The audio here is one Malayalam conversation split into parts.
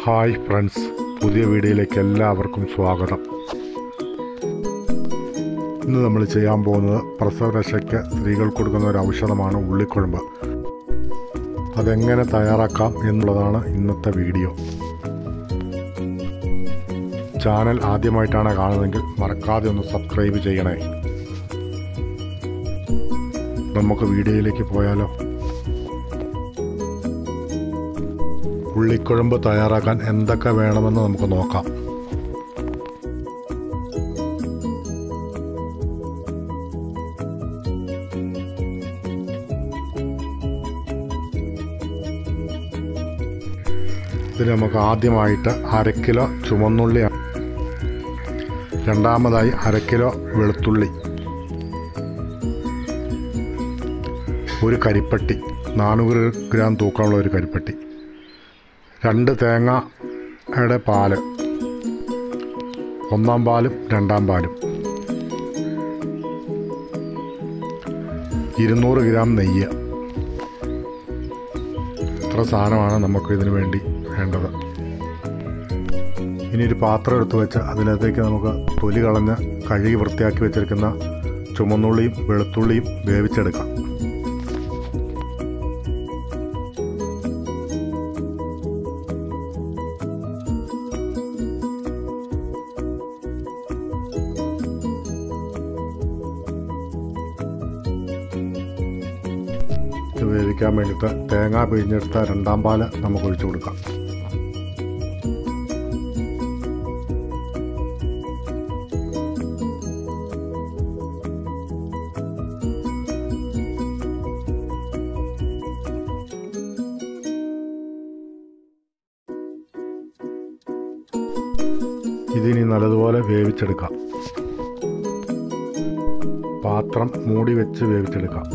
ഹായ് ഫ്രണ്ട്സ് പുതിയ വീഡിയോയിലേക്ക് എല്ലാവർക്കും സ്വാഗതം ഇന്ന് നമ്മൾ ചെയ്യാൻ പോകുന്നത് പ്രസവരക്ഷയ്ക്ക് സ്ത്രീകൾ കൊടുക്കുന്ന ഒരു ഔഷധമാണ് ഉള്ളിക്കുഴമ്പ് അതെങ്ങനെ തയ്യാറാക്കാം എന്നുള്ളതാണ് ഇന്നത്തെ വീഡിയോ ചാനൽ ആദ്യമായിട്ടാണ് കാണുന്നതെങ്കിൽ മറക്കാതെ ഒന്ന് സബ്സ്ക്രൈബ് ചെയ്യണേ നമുക്ക് വീഡിയോയിലേക്ക് പോയാലോ ഉള്ളിക്കുഴമ്പ് തയ്യാറാക്കാൻ എന്തൊക്കെ വേണമെന്ന് നമുക്ക് നോക്കാം ഇതിന് നമുക്ക് ആദ്യമായിട്ട് അര കിലോ ചുവന്നുള്ളി രണ്ടാമതായി അര കിലോ വെളുത്തുള്ളി ഒരു കരിപ്പട്ടി നാനൂറ് ഗ്രാം തൂക്കമുള്ള ഒരു കരിപ്പട്ടി രണ്ട് തേങ്ങയുടെ പാല് ഒന്നാം പാലും രണ്ടാം പാലും ഇരുന്നൂറ് ഗ്രാം നെയ്യ് ഇത്ര സാധനമാണ് നമുക്ക് ഇതിനു വേണ്ടി വേണ്ടത് ഇനി ഒരു പാത്രം എടുത്ത് വെച്ച് അതിനകത്തേക്ക് നമുക്ക് തൊലി കളഞ്ഞ് കഴുകി വൃത്തിയാക്കി വെച്ചിരിക്കുന്ന ചുമന്നുള്ളിയും വെളുത്തുള്ളിയും വേവിച്ചെടുക്കാം ഇത് വേവിക്കാൻ വേണ്ടിയിട്ട് തേങ്ങ പിഴിഞ്ഞെടുത്ത രണ്ടാം പാല് നമുക്ക് ഒഴിച്ചു കൊടുക്കാം ഇതിനി നല്ലതുപോലെ വേവിച്ചെടുക്കാം പാത്രം മൂടി വെച്ച് വേവിച്ചെടുക്കാം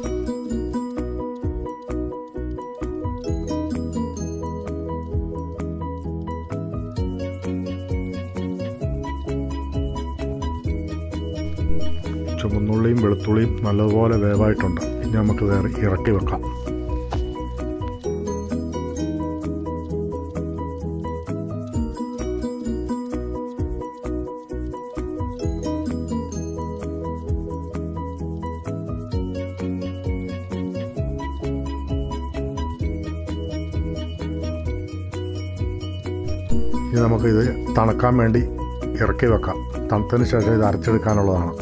ചുമന്നുള്ളിയും വെളുത്തുള്ളിയും നല്ലതുപോലെ വേവായിട്ടുണ്ട് ഇനി നമുക്ക് വേറെ ഇറക്കി വെക്കാം ഇനി നമുക്കിത് തണുക്കാൻ വേണ്ടി ഇറക്കി വെക്കാം തണുത്തതിന് ശേഷം ഇത് അരച്ചെടുക്കാനുള്ളതാണ്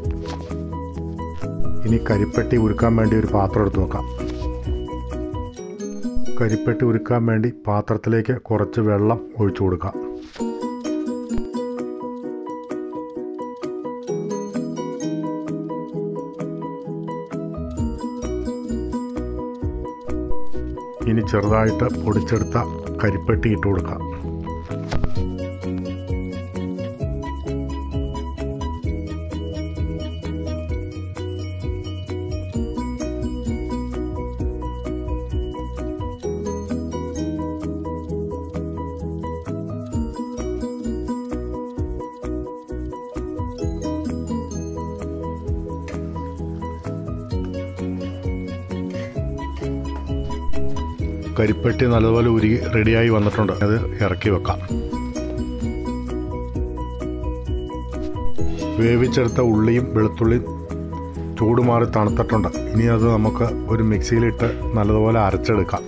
ഇനി കരിപ്പെട്ടി ഉരുക്കാൻ വേണ്ടി ഒരു പാത്രം എടുത്ത് വെക്കാം കരിപ്പെട്ടി ഉരുക്കാൻ വേണ്ടി പാത്രത്തിലേക്ക് കുറച്ച് വെള്ളം ഒഴിച്ചു കൊടുക്കാം ഇനി ചെറുതായിട്ട് പൊടിച്ചെടുത്ത കരിപ്പെട്ടി ഇട്ട് കൊടുക്കാം കരിപ്പെട്ടി നല്ലതുപോലെ ഉരുകി റെഡിയായി വന്നിട്ടുണ്ട് അത് ഇറക്കി വെക്കാം വേവിച്ചെടുത്ത ഉള്ളിയും വെളുത്തുള്ളിയും ചൂടുമാറി തണുത്തിട്ടുണ്ട് ഇനി അത് നമുക്ക് ഒരു മിക്സിയിലിട്ട് നല്ലതുപോലെ അരച്ചെടുക്കാം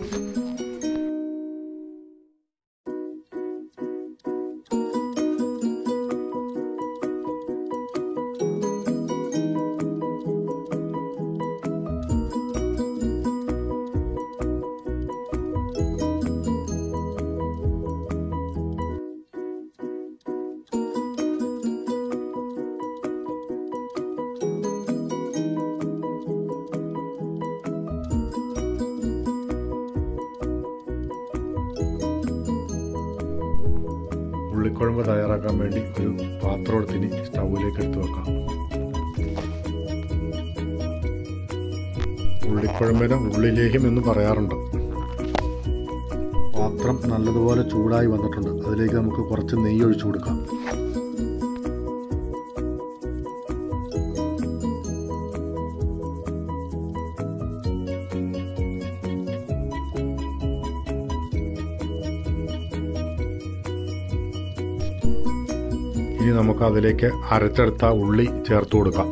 ഉള്ളിക്കുഴമ്പ് തയ്യാറാക്കാൻ വേണ്ടി ഒരു പാത്രം എടുത്തിനി സ്റ്റൗവിലേക്ക് എടുത്ത് വെക്കാം ഉള്ളിക്കുഴമ്പിന് ഉള്ളിലേക്കും എന്ന് പറയാറുണ്ട് പാത്രം നല്ലതുപോലെ ചൂടായി വന്നിട്ടുണ്ട് അതിലേക്ക് നമുക്ക് കുറച്ച് നെയ്യ് ഒഴിച്ചു കൊടുക്കാം ഇനി നമുക്ക് അതിലേക്ക് അരച്ചെടുത്ത ഉള്ളി ചേർത്ത് കൊടുക്കാം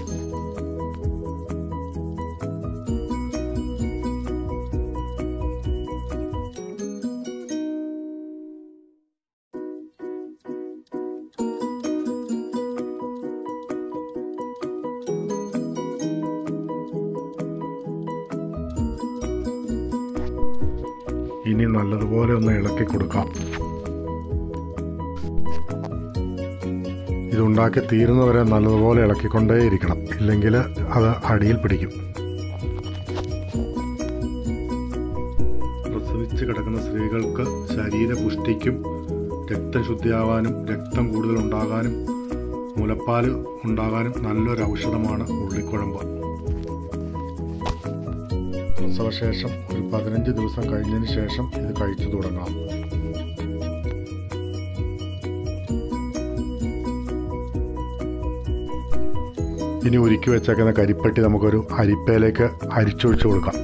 ഇനി നല്ലതുപോലെ ഒന്ന് ഇളക്കി കൊടുക്കാം ഇതുണ്ടാക്കി തീരുന്നവരെ നല്ലതുപോലെ ഇളക്കിക്കൊണ്ടേയിരിക്കണം ഇല്ലെങ്കിൽ അത് അടിയിൽ പിടിക്കും പ്രസവിച്ച് കിടക്കുന്ന സ്ത്രീകൾക്ക് ശരീരപുഷ്ടിക്കും രക്തം ശുദ്ധിയാവാനും രക്തം കൂടുതൽ ഉണ്ടാകാനും മുലപ്പാൽ ഉണ്ടാകാനും നല്ലൊരു ഔഷധമാണ് ഉള്ളിക്കുഴമ്പ് പ്രസവശേഷം ഒരു പതിനഞ്ച് ദിവസം കഴിഞ്ഞതിന് ശേഷം ഇത് കഴിച്ചു തുടങ്ങാം ഇനി ഉരുക്കി വെച്ചേക്കുന്ന കരിപ്പെട്ടി നമുക്കൊരു അരിപ്പയിലേക്ക് അരിച്ചൊഴിച്ചു കൊടുക്കാം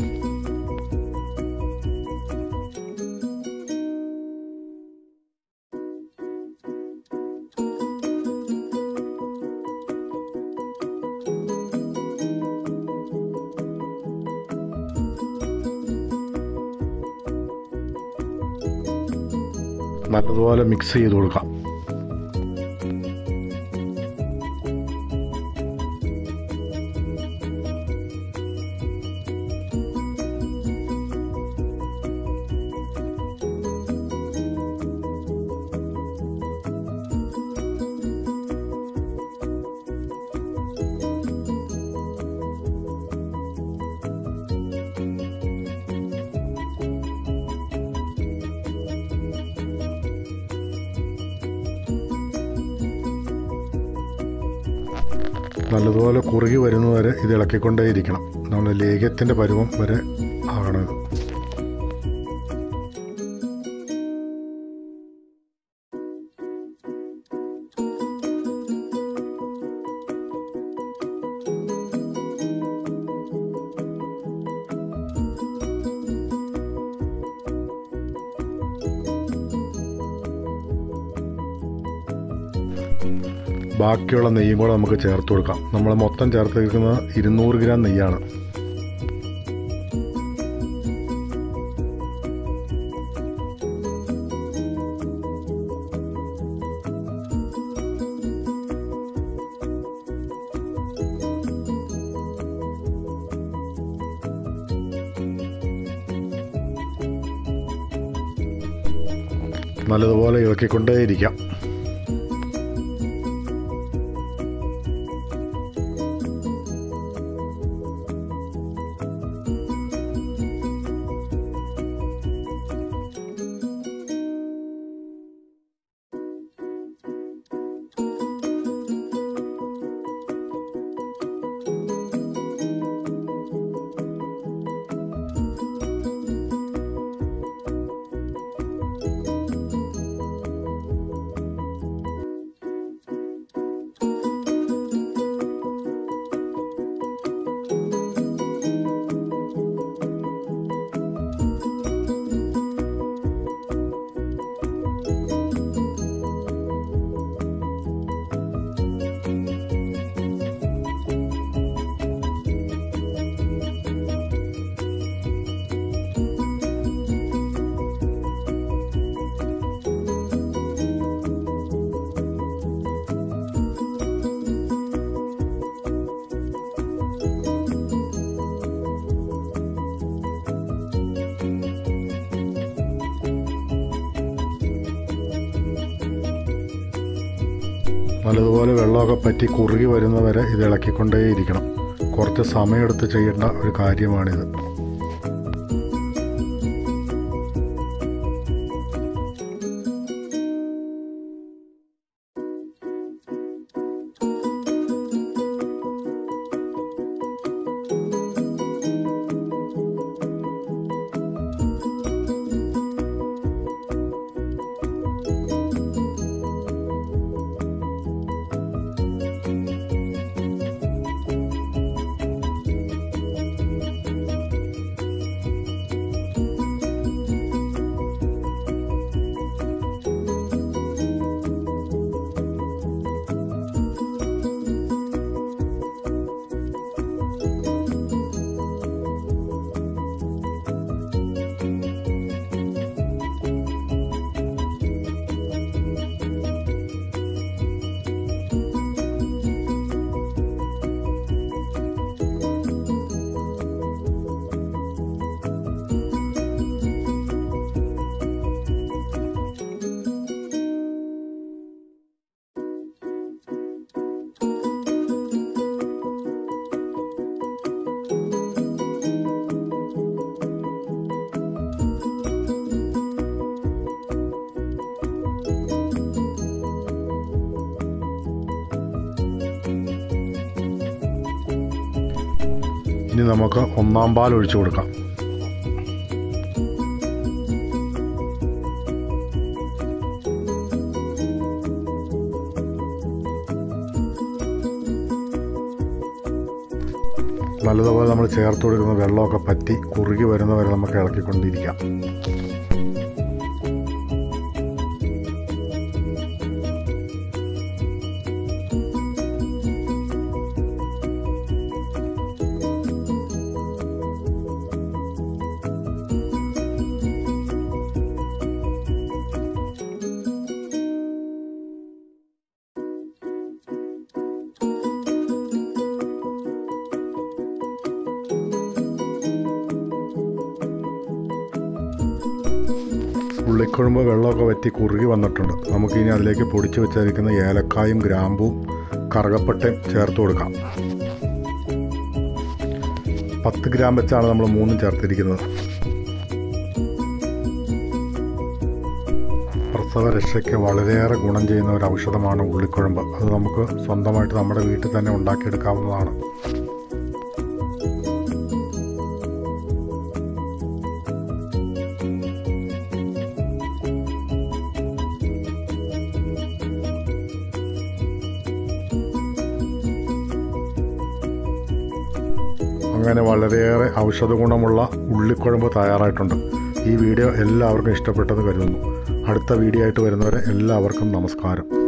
നല്ലതുപോലെ മിക്സ് ചെയ്ത് കൊടുക്കാം നല്ലതുപോലെ കുറുകി വരുന്നവരെ ഇത് ഇളക്കിക്കൊണ്ടേയിരിക്കണം നമ്മൾ ലേഹ്യത്തിൻ്റെ പരുവം വരെ ആകണത് ബാക്കിയുള്ള നെയ്യും കൂടെ നമുക്ക് ചേർത്ത് കൊടുക്കാം നമ്മൾ മൊത്തം ചേർത്തിരിക്കുന്നത് ഇരുന്നൂറ് ഗ്രാം നെയ്യാണ് നല്ലതുപോലെ ഇളക്കിക്കൊണ്ടേയിരിക്കാം നല്ലതുപോലെ വെള്ളമൊക്കെ പറ്റി കുറുകി വരുന്നവരെ ഇത് ഇളക്കിക്കൊണ്ടേയിരിക്കണം കുറച്ച് സമയമെടുത്ത് ചെയ്യേണ്ട ഒരു കാര്യമാണിത് ഇനി നമുക്ക് ഒന്നാം പാൽ ഒഴിച്ചു കൊടുക്കാം നല്ലതുപോലെ നമ്മൾ ചേർത്ത് കൊടുക്കുന്ന വെള്ളമൊക്കെ പറ്റി കുറുകി വരുന്നവരെ നമുക്ക് ഇളക്കിക്കൊണ്ടിരിക്കാം ഉള്ളിക്കുഴമ്പ് വെള്ളമൊക്കെ വറ്റി കുറുകി വന്നിട്ടുണ്ട് നമുക്കിനി അതിലേക്ക് പൊടിച്ചു വെച്ചിരിക്കുന്ന ഏലക്കായും ഗ്രാമ്പും കറുകപ്പട്ടയും ചേർത്ത് കൊടുക്കാം പത്ത് ഗ്രാം വെച്ചാണ് നമ്മൾ മൂന്നും ചേർത്തിരിക്കുന്നത് പ്രസവ രക്ഷയ്ക്ക് വളരെയേറെ ഗുണം ചെയ്യുന്ന ഒരു ഔഷധമാണ് ഉള്ളിക്കുഴമ്പ് അത് നമുക്ക് സ്വന്തമായിട്ട് നമ്മുടെ വീട്ടിൽ തന്നെ ഉണ്ടാക്കിയെടുക്കാവുന്നതാണ് അങ്ങനെ വളരെയേറെ ഔഷധ ഗുണമുള്ള ഉള്ളിക്കുഴമ്പ് തയ്യാറായിട്ടുണ്ട് ഈ വീഡിയോ എല്ലാവർക്കും ഇഷ്ടപ്പെട്ടെന്ന് കരുതുന്നു അടുത്ത വീഡിയോ ആയിട്ട് വരുന്നവരെ എല്ലാവർക്കും നമസ്കാരം